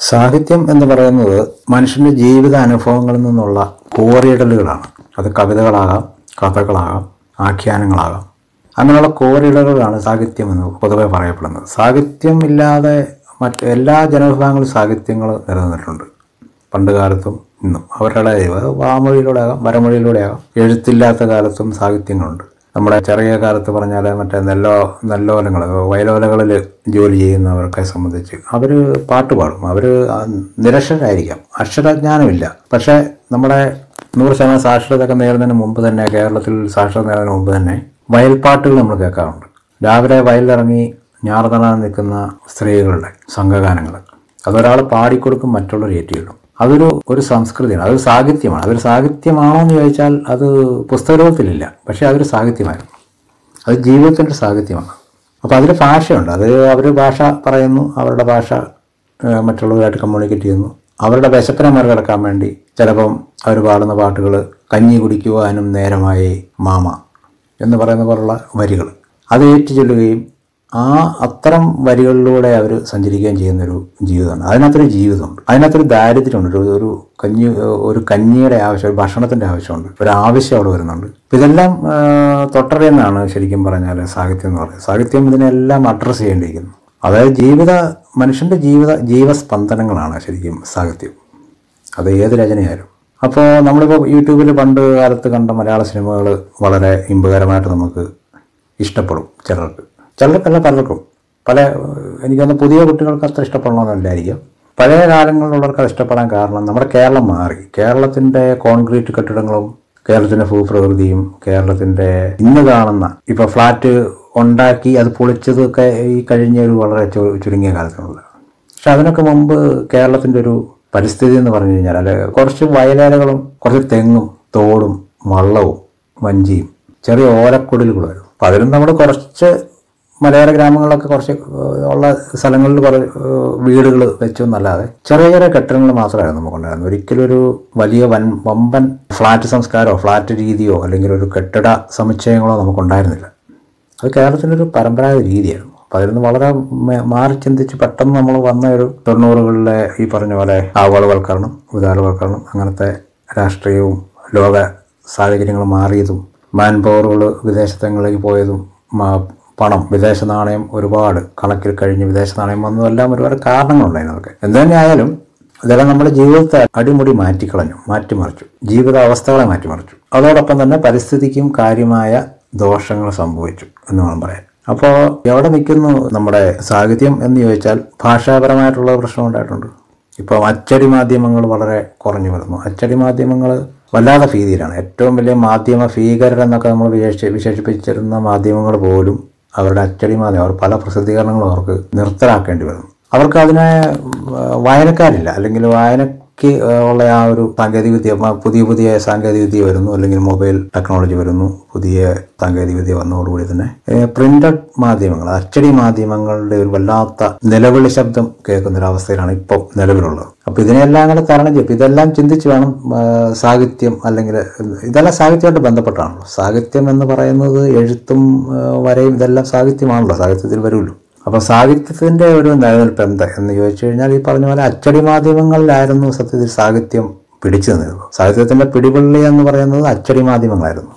സാഹിത്യം എന്ന് പറയുന്നത് മനുഷ്യന്റെ ജീവിത അനുഭവങ്ങളിൽ നിന്നുള്ള കോറിയിടലുകളാണ് അത് കവിതകളാകാം കഥകളാകാം ആഖ്യാനങ്ങളാകാം അങ്ങനെയുള്ള കോറിയിടലുകളാണ് സാഹിത്യം എന്ന് പൊതുവെ പറയപ്പെടുന്നത് സാഹിത്യം ഇല്ലാതെ മറ്റ് എല്ലാ ജനവിഭാഗങ്ങളും സാഹിത്യങ്ങൾ നിലനിന്നിട്ടുണ്ട് പണ്ട് കാലത്തും ഇന്നും അവരുടെ വാമൊഴിയിലൂടെ ആകാം വരമൊഴിയിലൂടെ ആകാം എഴുത്തില്ലാത്ത കാലത്തും സാഹിത്യങ്ങളുണ്ട് നമ്മുടെ ചെറിയ കാലത്ത് പറഞ്ഞാൽ മറ്റേ നെല്ലോ നെല്ലോലങ്ങൾ വയലോലകളിൽ ജോലി ചെയ്യുന്നവർക്കെ സംബന്ധിച്ച് അവർ പാട്ട് പാടും അവർ നിരക്ഷരായിരിക്കാം അക്ഷരജ്ഞാനമില്ല പക്ഷേ നമ്മുടെ നൂറ് ശതമാനം സാക്ഷരതയൊക്കെ നേടുന്നതിന് മുമ്പ് തന്നെ കേരളത്തിൽ സാക്ഷരത നേടുന്നതിന് മുമ്പ് തന്നെ വയൽപ്പാട്ടുകൾ നമ്മൾ കേൾക്കാറുണ്ട് രാവിലെ വയലിലിറങ്ങി ഞാറുനടാൻ നിൽക്കുന്ന സ്ത്രീകളുടെ സംഘഗാനങ്ങൾ അതൊരാൾ പാടിക്കൊടുക്കും മറ്റുള്ളവർ ഏറ്റിയിടും അതൊരു ഒരു സംസ്കൃതിയാണ് അതൊരു സാഹിത്യമാണ് അതൊരു സാഹിത്യമാണോ എന്ന് ചോദിച്ചാൽ അത് പുസ്തകരൂപത്തിലില്ല പക്ഷേ അതൊരു സാഹിത്യമായിരുന്നു അത് ജീവിതത്തിൻ്റെ ഒരു സാഹിത്യമാണ് അപ്പോൾ അതിൽ ഭാഷയുണ്ട് അത് അവർ ഭാഷ പറയുന്നു അവരുടെ ഭാഷ ഏഹ്, മറ്റുള്ളവരായിട്ട് കമ്മ്യൂണിക്കേറ്റ് ചെയ്യുന്നു അവരുടെ വിശപ്പിനെ മറികടക്കാൻ വേണ്ടി ചിലപ്പം അവർ പാടുന്ന പാട്ടുകൾ കഞ്ഞി കുടിക്കുവാനും നേരമായി മാമ എന്ന് പറയുന്ന പോലുള്ള വരികൾ അത് ഏറ്റു ചൊല്ലുകയും ആ അത്തരം വരികളിലൂടെ അവർ സഞ്ചരിക്കുകയും ചെയ്യുന്നൊരു ജീവിതമാണ് അതിനകത്തൊരു ജീവിതമുണ്ട് അതിനകത്തൊരു ദാരിദ്ര്യമുണ്ട് ഒരു ഒരു കഞ്ഞി ഒരു കഞ്ഞിയുടെ ആവശ്യം ഒരു ഭക്ഷണത്തിൻ്റെ ആവശ്യമുണ്ട് ഒരു ആവശ്യം അവിടെ വരുന്നുണ്ട് അപ്പം ഇതെല്ലാം ആ, തൊട്ടറിയുന്നതാണ് ശരിക്കും പറഞ്ഞാൽ സാഹിത്യം എന്ന് പറയുന്നത് സാഹിത്യം ഇതിനെല്ലാം അഡ്രസ്സ് ചെയ്യേണ്ടിയിരിക്കുന്നു അതായത് ജീവിത മനുഷ്യൻ്റെ ജീവിത ജീവസ്പന്ദനങ്ങളാണ് ശരിക്കും സാഹിത്യം അത് ഏത് രചനയായാലും അപ്പോൾ നമ്മളിപ്പോൾ യൂട്യൂബിൽ പണ്ട് കാലത്ത് കണ്ട മലയാള സിനിമകൾ വളരെ ഇമ്പകരമായിട്ട് നമുക്ക് ഇഷ്ടപ്പെടും ചിലർക്ക് ചിലർക്കല്ല പലർക്കും പല എനിക്കൊന്ന് പുതിയ കുട്ടികൾക്ക് അത്ര ഇഷ്ടപ്പെടണമെന്നില്ലായിരിക്കും പഴയ കാലങ്ങളിലുള്ളവർക്ക് അത് ഇഷ്ടപ്പെടാൻ കാരണം നമ്മുടെ കേരളം മാറി കേരളത്തിൻ്റെ കോൺക്രീറ്റ് കെട്ടിടങ്ങളും കേരളത്തിൻ്റെ ഭൂപ്രകൃതിയും കേരളത്തിൻ്റെ ഇന്ന് കാണുന്ന ഇപ്പോൾ ഫ്ലാറ്റ് ഉണ്ടാക്കി അത് പൊളിച്ചതൊക്കെ ഈ കഴിഞ്ഞ ഒരു വളരെ ചു- ചുരുങ്ങിയ കാലത്തിനുള്ള പക്ഷെ അതിനൊക്കെ മുമ്പ് കേരളത്തിൻ്റെ ഒരു പരിസ്ഥിതി എന്ന് പറഞ്ഞു കഴിഞ്ഞാൽ അല്ലെ കുറച്ച് വയലേലകളും കുറച്ച് തെങ്ങും തോടും വള്ളവും വഞ്ചിയും ചെറിയ ഓലക്കുടലുകളുമായിരുന്നു അപ്പം അതിലും നമ്മൾ കുറച്ച് മലയോര ഗ്രാമങ്ങളിലൊക്കെ കുറച്ച് ഏഹ്, ഉള്ള സ്ഥലങ്ങളിൽ കുറേ വീടുകൾ വെച്ചു എന്നല്ലാതെ ചെറിയ ചെറിയ കെട്ടിടങ്ങൾ മാത്രമായിരുന്നു നമുക്കുണ്ടായിരുന്നത് ഒരിക്കലും ഒരു വലിയ വൻ വമ്പൻ ഫ്ലാറ്റ് സംസ്കാരമോ ഫ്ലാറ്റ് രീതിയോ അല്ലെങ്കിൽ ഒരു കെട്ടിട സമുച്ചയങ്ങളോ നമുക്കുണ്ടായിരുന്നില്ല അത് കേരളത്തിൻ്റെ ഒരു പരമ്പരാഗത രീതിയായിരുന്നു അപ്പം അതിൽ നിന്ന് വളരെ മേ- മാറി ചിന്തിച്ച് പെട്ടെന്ന് നമ്മൾ വന്ന ഒരു തൊണ്ണൂറുകളിലെ ഈ പറഞ്ഞ പോലെ ആഗോളവൽക്കരണം ഉദാരവൽക്കരണം അങ്ങനത്തെ രാഷ്ട്രീയവും ലോക സാഹചര്യങ്ങൾ മാറിയതും മാൻ പവറുകൾ വിദേശങ്ങളിലേക്ക് പോയതും മാ- പണം വിദേശ നാണയം ഒരുപാട് കണക്കിൽ കഴിഞ്ഞ് വിദേശ നാണയം വന്നതും എല്ലാം ഒരുപാട് കാരണങ്ങളുണ്ടായിരുന്നു അതൊക്കെ എന്തു തന്നെയായാലും ഇതെല്ലാം നമ്മുടെ ജീവിതത്തെ അടിമുടി മാറ്റിക്കളഞ്ഞു മാറ്റിമറിച്ചു ജീവിത അവസ്ഥകളെ മാറ്റിമറിച്ചു അതോടൊപ്പം തന്നെ പരിസ്ഥിതിക്കും കാര്യമായ ദോഷങ്ങൾ സംഭവിച്ചു എന്ന് വേണം പറയാൻ അപ്പോൾ എവിടെ നിൽക്കുന്നു നമ്മുടെ സാഹിത്യം എന്ന് ചോദിച്ചാൽ ഭാഷാപരമായിട്ടുള്ള പ്രശ്നം ഉണ്ടായിട്ടുണ്ട് ഇപ്പോൾ അച്ചടി മാധ്യമങ്ങൾ വളരെ കുറഞ്ഞു വരുന്നു അച്ചടി മാധ്യമങ്ങൾ വല്ലാതെ ഭീതിയിലാണ് ഏറ്റവും വലിയ മാധ്യമ ഭീകരരെന്നൊക്കെ നമ്മൾ വിശേഷി വിശേഷിപ്പിച്ചിരുന്ന മാധ്യമങ്ങൾ പോലും അവരുടെ അച്ചടി മാധ്യമം അവർ പല പ്രസിദ്ധീകരണങ്ങളും അവർക്ക് നിർത്തലാക്കേണ്ടി വരുന്നു അവർക്ക് അതിനെ ആ, വായനക്കാരില്ല അല്ലെങ്കിൽ വായനയ്ക്ക് ആ, ഉള്ള ആ ഒരു സാങ്കേതികവിദ്യ മ- പുതിയ പുതിയ സാങ്കേതികവിദ്യ വരുന്നു അല്ലെങ്കിൽ മൊബൈൽ ടെക്നോളജി വരുന്നു പുതിയ സാങ്കേതികവിദ്യ വന്നതോടുകൂടി തന്നെ പ്രിന്റഡ് മാധ്യമങ്ങൾ അച്ചടി മാധ്യമങ്ങളുടെ ഒരു വല്ലാത്ത നിലവിളി ശബ്ദം കേൾക്കുന്ന ഒരു അവസ്ഥയിലാണ് ഇപ്പോൾ നിലവിലുള്ളത് അപ്പോൾ ഇതിനെല്ലാം കൂടെ തരണം ചെയ്യും അപ്പോൾ ഇതെല്ലാം ചിന്തിച്ച് വേണം ആ, സാഹിത്യം അല്ലെങ്കിൽ ഇതെല്ലാം സാഹിത്യമായിട്ട് ബന്ധപ്പെട്ടാണല്ലോ സാഹിത്യം എന്ന് പറയുന്നത് എഴുത്തും ആ, വരയും ഇതെല്ലാം സാഹിത്യമാണല്ലോ സാഹിത്യത്തിൽ വരുമല്ലോ അപ്പോൾ സാഹിത്യത്തിൻ്റെ ഒരു നിലനിൽപ്പ് എന്താ എന്ന് ചോദിച്ചു കഴിഞ്ഞാൽ ഈ പറഞ്ഞ പോലെ അച്ചടി മാധ്യമങ്ങളിലായിരുന്നു സത്യത്തിൽ സാഹിത്യം പിടിച്ചു നിന്നിരുന്നത് സാഹിത്യത്തിൻ്റെ പിടിപള്ളി എന്ന് പറയുന്നത് അച്ചടി മാധ്യമങ്ങളായിരുന്നു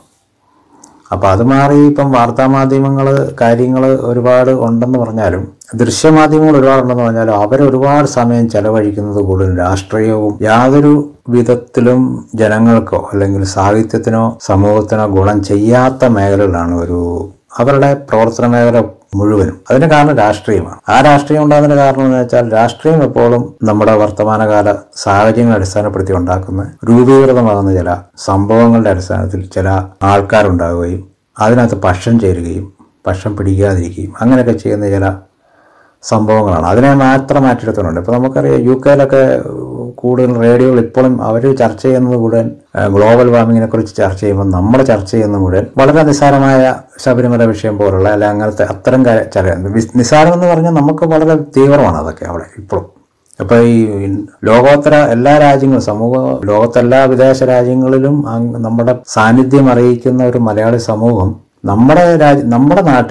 അപ്പോൾ അത് മാറി ഇപ്പം വാർത്താ മാധ്യമങ്ങൾ കാര്യങ്ങൾ ഒരുപാട് ഉണ്ടെന്ന് പറഞ്ഞാലും ദൃശ്യമാധ്യമങ്ങൾ ഒരുപാടുണ്ടെന്ന് പറഞ്ഞാലും അവർ ഒരുപാട് സമയം ചെലവഴിക്കുന്നത് കൂടുതൽ രാഷ്ട്രീയവും യാതൊരു വിധത്തിലും ജനങ്ങൾക്കോ അല്ലെങ്കിൽ സാഹിത്യത്തിനോ സമൂഹത്തിനോ ഗുണം ചെയ്യാത്ത മേഖലകളാണ് ഒരു അവരുടെ പ്രവർത്തന മേഖല മുഴുവനും അതിന് കാരണം രാഷ്ട്രീയമാണ് ആ രാഷ്ട്രീയം ഉണ്ടാകുന്നതിന് കാരണം എന്ന് വെച്ചാൽ രാഷ്ട്രീയം എപ്പോഴും നമ്മുടെ വർത്തമാനകാല സാഹചര്യങ്ങളെ അടിസ്ഥാനപ്പെടുത്തി ഉണ്ടാക്കുന്ന രൂപീകൃതമാകുന്ന ചില സംഭവങ്ങളുടെ അടിസ്ഥാനത്തിൽ ചില ആൾക്കാരുണ്ടാവുകയും അതിനകത്ത് പക്ഷം ചേരുകയും പക്ഷം പിടിക്കാതിരിക്കുകയും അങ്ങനെയൊക്കെ ചെയ്യുന്ന ചില സംഭവങ്ങളാണ് അതിനെ മാത്രം മാറ്റിയെടുത്തുന്നുണ്ട് ഇപ്പോൾ നമുക്കറിയാം യു കെയിലൊക്കെ കൂടുതൽ റേഡിയോകൾ ഇപ്പോഴും അവർ ചർച്ച ചെയ്യുന്നത് മുഴുവൻ ആ, ഗ്ലോബൽ വാർമിങ്ങിനെ കുറിച്ച് ചർച്ച ചെയ്യുമ്പോൾ നമ്മൾ ചർച്ച ചെയ്യുന്ന മുഴുവൻ വളരെ നിസ്സാരമായ ശബരിമല വിഷയം പോലുള്ള അല്ലെ അങ്ങനത്തെ അത്തരം കാര്യം ചില വിസ്- നിസ്സാരം എന്ന് പറഞ്ഞാൽ നമുക്ക് വളരെ തീവ്രമാണ് അതൊക്കെ അവിടെ ഇപ്പോഴും അപ്പോൾ ഈ ലോകോത്തര എല്ലാ രാജ്യങ്ങളും സമൂഹ ലോകത്തെല്ലാ വിദേശ രാജ്യങ്ങളിലും അങ് നമ്മുടെ സാന്നിധ്യം അറിയിക്കുന്ന ഒരു മലയാളി സമൂഹം നമ്മുടെ രാജ്യ നമ്മുടെ നാട്ടിൽ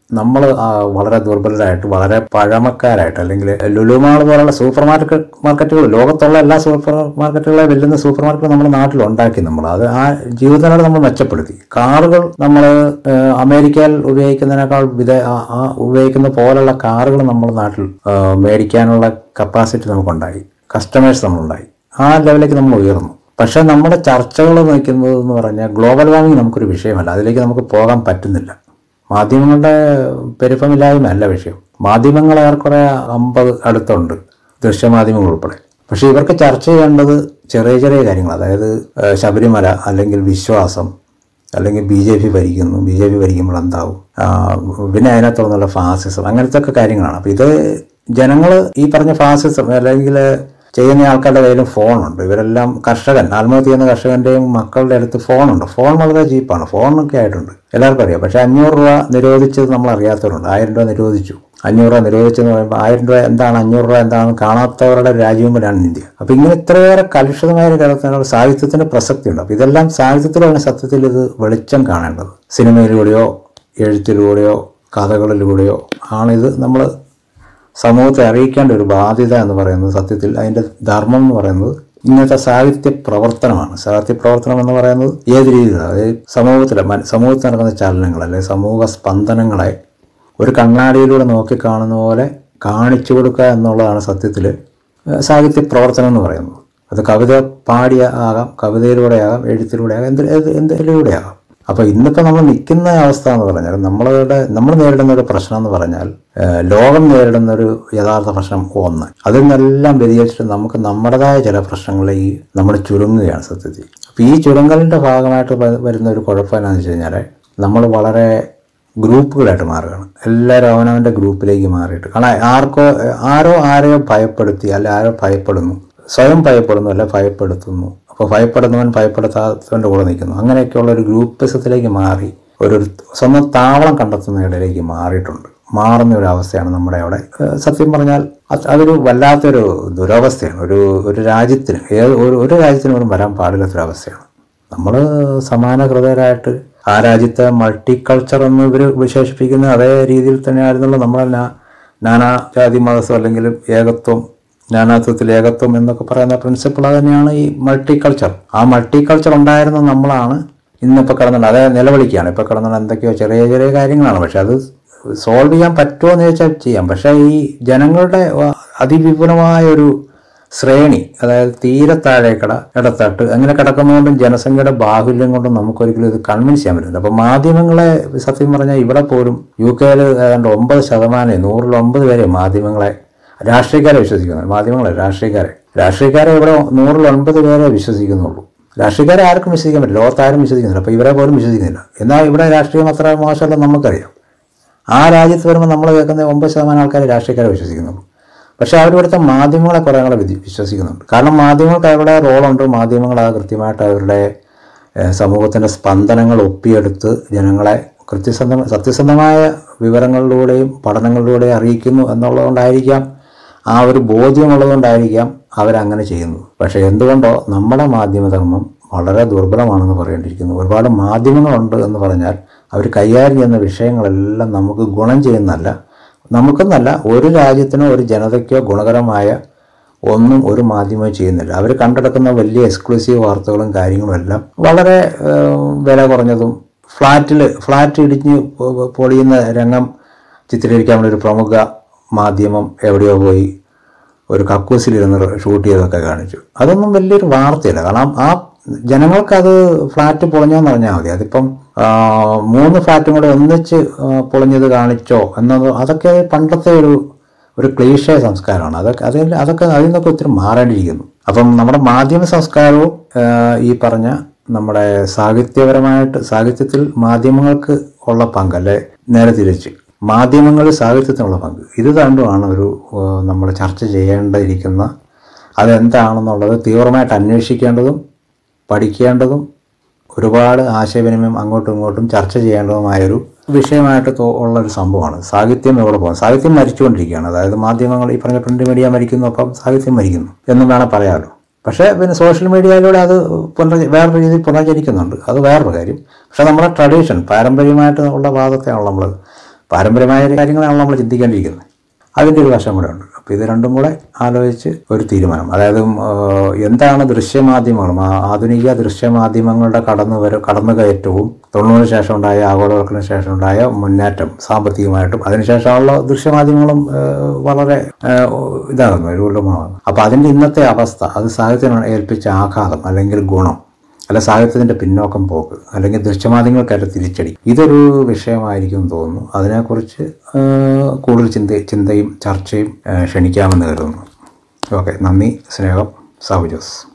നമ്മൾ വളരെ ദുർബലരായിട്ട് വളരെ പഴമക്കാരായിട്ട് അല്ലെങ്കിൽ ലുലുമാൾ പോലുള്ള സൂപ്പർ മാർക്കറ്റ് മാർക്കറ്റുകൾ ലോകത്തുള്ള എല്ലാ സൂപ്പർ മാർക്കറ്റുകളെ വെല്ലുന്ന സൂപ്പർ മാർക്കറ്റ് നമ്മുടെ നാട്ടിൽ ഉണ്ടാക്കി നമ്മൾ അത് ആ ജീവിതനില നമ്മൾ മെച്ചപ്പെടുത്തി കാറുകൾ നമ്മൾ അമേരിക്കയിൽ ഉപയോഗിക്കുന്നതിനേക്കാൾ വിധ ആ- ആ ഉപയോഗിക്കുന്ന പോലുള്ള കാറുകൾ നമ്മുടെ നാട്ടിൽ ആ, മേടിക്കാനുള്ള കപ്പാസിറ്റി നമുക്കുണ്ടായി കസ്റ്റമേഴ്സ് നമ്മളുണ്ടായി ആ ലെവലിലേക്ക് നമ്മൾ ഉയർന്നു പക്ഷേ നമ്മുടെ ചർച്ചകൾ നിൽക്കുന്നത് എന്ന് പറഞ്ഞാൽ ഗ്ലോബൽ വാർമിംഗ് നമുക്കൊരു വിഷയമല്ല അതിലേക്ക് നമുക്ക് പോകാൻ പറ്റുന്നില്ല മാധ്യമങ്ങളുടെ പെരുപ്പമില്ലായ്മ അല്ല വിഷയം മാധ്യമങ്ങൾ ഏറെക്കുറെ അമ്പത് അടുത്തുണ്ട് ദൃശ്യമാധ്യമങ്ങൾ ഉൾപ്പെടെ പക്ഷേ ഇവർക്ക് ചർച്ച ചെയ്യേണ്ടത് ചെറിയ ചെറിയ കാര്യങ്ങൾ അതായത് ഏഹ്, ശബരിമല അല്ലെങ്കിൽ വിശ്വാസം അല്ലെങ്കിൽ ബി ജെ പി ഭരിക്കുന്നു ബി ജെ പി ഭരിക്കുമ്പോൾ എന്താവും ആ, പിന്നെ അതിനകത്തുള്ള ഫാസിസം അങ്ങനത്തെ ഒക്കെ കാര്യങ്ങളാണ് അപ്പോൾ ഇത് ജനങ്ങൾ ഈ പറഞ്ഞ ഫാസിസം അല്ലെങ്കിൽ ചെയ്യുന്ന ആൾക്കാരുടെ കയ്യിലും ഫോണുണ്ട് ഇവരെല്ലാം കർഷകൻ ആത്മഹത്യ ചെയ്യുന്ന കർഷകന്റെയും മക്കളുടെ അടുത്ത് ഫോണുണ്ട് ഫോൺ വളരെ ചീപ്പാണ് ഫോണൊക്കെ ആയിട്ടുണ്ട് എല്ലാവർക്കും അറിയാം പക്ഷേ അഞ്ഞൂറ് രൂപ നിരോധിച്ചത് നമ്മൾ അറിയാത്തവരുണ്ട് ആയിരം രൂപ നിരോധിച്ചു അഞ്ഞൂറ് രൂപ നിരോധിച്ചെന്ന് പറയുമ്പോൾ ആയിരം രൂപ എന്താണ് അഞ്ഞൂറ് രൂപ എന്താണെന്ന് കാണാത്തവരുടെ രാജ്യവും കൂടെയാണ് ഇന്ത്യ അപ്പോൾ ഇങ്ങനെ ഇത്രയേറെ കലുഷിതമായ ഒരു കാര്യത്തിനുള്ള സാഹിത്യത്തിന് പ്രസക്തിയുണ്ട് അപ്പോൾ ഇതെല്ലാം സാഹിത്യത്തിലാണ് സത്യത്തിൽ ഇത് വെളിച്ചം കാണേണ്ടത് സിനിമയിലൂടെയോ എഴുത്തിലൂടെയോ കഥകളിലൂടെയോ ആണിത് നമ്മൾ സമൂഹത്തെ അറിയിക്കേണ്ട ഒരു ബാധ്യത എന്ന് പറയുന്നത് സത്യത്തിൽ അതിൻ്റെ ധർമ്മം എന്ന് പറയുന്നത് ഇങ്ങനത്തെ സാഹിത്യ പ്രവർത്തനമാണ് സാഹിത്യ പ്രവർത്തനം എന്ന് പറയുന്നത് ഏത് രീതിയിലാണ് അതായത് സമൂഹത്തിലെ മൻ- സമൂഹത്തിൽ നടക്കുന്ന ചലനങ്ങൾ അല്ലെങ്കിൽ സമൂഹ സ്പന്ദനങ്ങളെ ഒരു കണ്ണാടിയിലൂടെ നോക്കിക്കാണുന്ന പോലെ കാണിച്ചു കൊടുക്കുക എന്നുള്ളതാണ് സത്യത്തിൽ സാഹിത്യ പ്രവർത്തനം എന്ന് പറയുന്നത് അത് കവിത പാടിയ ആകാം കവിതയിലൂടെ ആകാം എഴുത്തിലൂടെ ആകാം എന്ത് ഏത് എന്തിലൂടെ ആകാം അപ്പോൾ ഇന്നിപ്പോൾ നമ്മൾ നിൽക്കുന്ന അവസ്ഥ എന്ന് പറഞ്ഞാൽ നമ്മളുടെ നമ്മൾ നേരിടുന്ന ഒരു പ്രശ്നം എന്ന് പറഞ്ഞാൽ ഏഹ്, ലോകം നേരിടുന്ന ഒരു യഥാർത്ഥ പ്രശ്നം ഒന്ന് അതിൽ നിന്നെല്ലാം വ്യതിചരിച്ചിട്ട് നമുക്ക് നമ്മുടേതായ ചില പ്രശ്നങ്ങളിലേക്ക് നമ്മൾ ചുരുങ്ങുകയാണ് സത്യത്തിൽ അപ്പോൾ ഈ ചുരുങ്ങലിൻ്റെ ഭാഗമായിട്ട് വ- വരുന്ന ഒരു കുഴപ്പം എന്താണെന്ന് വെച്ച് കഴിഞ്ഞാൽ നമ്മൾ വളരെ ഗ്രൂപ്പുകളായിട്ട് മാറുകയാണ് എല്ലാവരും അവനവൻ്റെ ഗ്രൂപ്പിലേക്ക് മാറിയിട്ട് കാരണം ആർക്കോ ആരോ ആരെയോ ഭയപ്പെടുത്തി അല്ല ആരോ ഭയപ്പെടുന്നു സ്വയം ഭയപ്പെടുന്നു അല്ല ഭയപ്പെടുത്തുന്നു അപ്പോൾ ഭയപ്പെടുന്നവൻ ഭയപ്പെടുത്താത്തവൻ്റെ കൂടെ നിൽക്കുന്നു അങ്ങനെയൊക്കെയുള്ള ഒരു ഗ്രൂപ്പിസത്തിലേക്ക് മാറി ഒരു സ്വന്തം താവളം കണ്ടെത്തുന്ന ഇടയിലേക്ക് മാറിയിട്ടുണ്ട് മാറുന്ന ഒരു അവസ്ഥയാണ് നമ്മുടെ അവിടെ ഏഹ് സത്യം പറഞ്ഞാൽ അത് അതൊരു വല്ലാത്തൊരു ദുരവസ്ഥയാണ് ഒരു ഒരു രാജ്യത്തിന് ഏത് ഒരു ഒരു രാജ്യത്തിന് പോലും വരാൻ പാടില്ലാത്തൊരു അവസ്ഥയാണ് നമ്മൾ സമാന ഹൃദയരായിട്ട് ആ രാജ്യത്തെ മൾട്ടി കൾച്ചർ എന്ന് ഇവർ വിശേഷിപ്പിക്കുന്ന അതേ രീതിയിൽ തന്നെയായിരുന്നല്ലോ നമ്മളെ നാ- നാനാ ജാതി മതസ്ഥം അല്ലെങ്കിൽ ഏകത്വം നാനാത്വത്തിൽ ഏകത്വം എന്നൊക്കെ പറയുന്ന പ്രിൻസിപ്പിൾ അത് തന്നെയാണ് ഈ മൾട്ടി കൾച്ചർ ആ മൾട്ടി കൾച്ചർ ഉണ്ടായിരുന്ന നമ്മളാണ് ഇന്നിപ്പോൾ കിടന്നുണ്ട് അതേ നിലവിളിക്കുകയാണ് ഇപ്പോൾ കിടന്നുണ്ട് എന്തൊക്കെയോ ചെറിയ ചെറിയ കാര്യങ്ങളാണ് പക്ഷെ അത് സോൾവ് ചെയ്യാൻ പറ്റുമോ എന്ന് ചോദിച്ചാൽ ചെയ്യാം പക്ഷേ ഈ ജനങ്ങളുടെ വ- അതിവിപുലമായ ഒരു ശ്രേണി അതായത് തീരെ താഴേക്കട ഇടത്തട്ട് അങ്ങനെ കിടക്കുന്നതുകൊണ്ടും ജനസംഖ്യയുടെ ബാഹുല്യം കൊണ്ടും നമുക്കൊരിക്കലും ഇത് കൺവിൻസ് ചെയ്യാൻ പറ്റില്ല അപ്പോൾ മാധ്യമങ്ങളെ സത്യം പറഞ്ഞാൽ ഇവിടെ പോലും യു കെയിൽ ഏതാണ്ട് ഒമ്പത് ശതമാനം നൂറിൽ ഒമ്പത് പേരെ മാധ്യമങ്ങളെ രാഷ്ട്രീയക്കാരെ വിശ്വസിക്കുന്നത് മാധ്യമങ്ങളെ രാഷ്ട്രീയക്കാരെ രാഷ്ട്രീയക്കാരെ ഇവിടെ നൂറിൽ ഒൻപത് പേരെ വിശ്വസിക്കുന്നുള്ളൂ രാഷ്ട്രീയക്കാരെ ആർക്കും വിശ്വസിക്കാൻ പറ്റില്ല ലോകത്ത് ആരും വിശ്വസിക്കുന്നില്ല അപ്പോൾ ഇവരെ പോലും വിശ്വസിക്കുന്നില്ല എന്നാൽ ഇവിടെ രാഷ്ട്രീയം അത്ര മോശമല്ലെന്ന് നമുക്കറിയാം ആ രാജ്യത്ത് വരുമ്പോൾ നമ്മൾ കേൾക്കുന്ന ഒമ്പത് ശതമാനം ആൾക്കാർ രാഷ്ട്രീയക്കാരെ വിശ്വസിക്കുന്നുള്ളൂ പക്ഷെ അവരിവിടുത്തെ മാധ്യമങ്ങളെ കുറേ കൂടെ വിധി- വിശ്വസിക്കുന്നുണ്ട് കാരണം മാധ്യമങ്ങൾക്ക് അവരുടെ റോളുണ്ട് മാധ്യമങ്ങൾ അത് കൃത്യമായിട്ട് അവരുടെ ഏഹ്, സമൂഹത്തിൻ്റെ സ്പന്ദനങ്ങൾ ഒപ്പിയെടുത്ത് ജനങ്ങളെ കൃത്യസന്ധ സത്യസന്ധമായ വിവരങ്ങളിലൂടെയും പഠനങ്ങളിലൂടെയും അറിയിക്കുന്നു എന്നുള്ളതുകൊണ്ടായിരിക്കാം ആ ഒരു ബോധ്യമുള്ളതുകൊണ്ടായിരിക്കാം അവരങ്ങനെ ചെയ്യുന്നത് പക്ഷേ എന്തുകൊണ്ടോ നമ്മുടെ മാധ്യമധർമ്മം വളരെ ദുർബലമാണെന്ന് പറയേണ്ടിയിരിക്കുന്നു ഒരുപാട് മാധ്യമങ്ങളുണ്ട് എന്ന് പറഞ്ഞാൽ അവർ കൈകാര്യം ചെയ്യുന്ന വിഷയങ്ങളെല്ലാം നമുക്ക് ഗുണം ചെയ്യുന്നതല്ല നമുക്കെന്നല്ല ഒരു രാജ്യത്തിനോ ഒരു ജനതയ്ക്കോ ഗുണകരമായ ഒന്നും ഒരു മാധ്യമവും ചെയ്യുന്നില്ല അവർ കണ്ടെടുക്കുന്ന വലിയ എക്സ്ക്ലൂസീവ് വാർത്തകളും കാര്യങ്ങളും എല്ലാം വളരെ ഏഹ്, വില കുറഞ്ഞതും ഫ്ലാറ്റിൽ ഫ്ലാറ്റ് ഇടിഞ്ഞ് പൊ- പൊ- പൊളിയുന്ന രംഗം ചിത്രീകരിക്കാൻ വേണ്ടി ഒരു പ്രമുഖ മാധ്യമം എവിടെയോ പോയി ഒരു കക്കൂസിലിരുന്ന് ഷൂട്ട് ചെയ്തൊക്കെ കാണിച്ചു അതൊന്നും വലിയൊരു വാർത്തയല്ല കാരണം ആ ജനങ്ങൾക്കത് ഫ്ലാറ്റ് പൊളിഞ്ഞോന്ന് പറഞ്ഞാൽ മതി അതിപ്പം ആ, മൂന്ന് ഫ്ലാറ്റും കൂടെ ഒന്നിച്ച് ആ, പൊളിഞ്ഞത് കാണിച്ചോ എന്നത് അതൊക്കെ പണ്ടത്തെ ഒരു ഒരു ക്ലീശ സംസ്കാരമാണ് അതൊക്കെ അതിൽ അതൊക്കെ അതിൽ നിന്നൊക്കെ ഒത്തിരി മാറേണ്ടിയിരിക്കുന്നു അപ്പം നമ്മുടെ മാധ്യമ സംസ്കാരവും ആ, ഈ പറഞ്ഞ നമ്മുടെ സാഹിത്യപരമായിട്ട് സാഹിത്യത്തിൽ മാധ്യമങ്ങൾക്ക് ഉള്ള പങ്ക് അല്ലെ നേരെ തിരിച്ച് മാധ്യമങ്ങളിൽ സാഹിത്യത്തിനുള്ള പങ്ക് ഇത് രണ്ടുമാണ് ഒരു നമ്മൾ ചർച്ച ചെയ്യേണ്ടിയിരിക്കുന്ന അതെന്താണെന്നുള്ളത് തീവ്രമായിട്ട് അന്വേഷിക്കേണ്ടതും പഠിക്കേണ്ടതും ഒരുപാട് ആശയവിനിമയം അങ്ങോട്ടും ഇങ്ങോട്ടും ചർച്ച ചെയ്യേണ്ടതുമായൊരു വിഷയമായിട്ട് തോ- ഉള്ള ഒരു സംഭവമാണ് സാഹിത്യം എവിടെ പോകും സാഹിത്യം മരിച്ചുകൊണ്ടിരിക്കുകയാണ് അതായത് മാധ്യമങ്ങൾ ഈ പറഞ്ഞ പ്രിന്റ് മീഡിയ മരിക്കുന്നു അപ്പം സാഹിത്യം മരിക്കുന്നു എന്നും വേണം പറയാമല്ലോ പക്ഷേ പിന്നെ സോഷ്യൽ മീഡിയയിലൂടെ അത് പുനർ വേറൊരു രീതിയിൽ പുനർജനിക്കുന്നുണ്ട് അത് വേറൊരു കാര്യം പക്ഷേ നമ്മുടെ ട്രഡീഷൻ പാരമ്പര്യമായിട്ട് ഉള്ള വാദത്തെയാണല്ലോ നമ്മൾ പാരമ്പര്യമായ കാര്യങ്ങളാണല്ലോ നമ്മൾ ചിന്തിക്കേണ്ടിയിരിക്കുന്നത് അതിൻ്റെ ഒരു വശം കൂടെ ഉണ്ട് അപ്പോൾ ഇത് രണ്ടും കൂടെ ആലോചിച്ച് ഒരു തീരുമാനം അതായത് ഉം, ഏഹ്, എന്താണ് ദൃശ്യമാധ്യമങ്ങളും ആ ആധുനിക ദൃശ്യമാധ്യമങ്ങളുടെ കടന്നു വര കടന്നുകയറ്റവും തൊണ്ണൂറിന് ശേഷം ഉണ്ടായ ആഗോളവൽക്കരണ ശേഷം ഉണ്ടായ മുന്നേറ്റം സാമ്പത്തികമായിട്ടും അതിനുശേഷമുള്ള ദൃശ്യമാധ്യമങ്ങളും ഏഹ്, വളരെ ഏഹ്, ഇതാകുന്നു രൂപമാകുന്നു അപ്പോൾ അതിൻ്റെ ഇന്നത്തെ അവസ്ഥ അത് സാഹിത്യത്തിന് ഏൽപ്പിച്ച ആഘാതം അല്ലെങ്കിൽ ഗുണം അല്ല സാഹിത്യത്തിൻ്റെ പിന്നോക്കം പോക്ക് അല്ലെങ്കിൽ ദൃശ്യമാധ്യമങ്ങൾക്കായിട്ട് തിരിച്ചടി ഇതൊരു വിഷയമായിരിക്കും എന്ന് തോന്നുന്നു അതിനെക്കുറിച്ച് ആ, കൂടുതൽ ചിന്ത ചിന്തയും ചർച്ചയും ആ, ക്ഷണിക്കാമെന്ന് കരുതുന്നു ഓക്കെ നന്ദി സ്നേഹം സാബു ജോസ്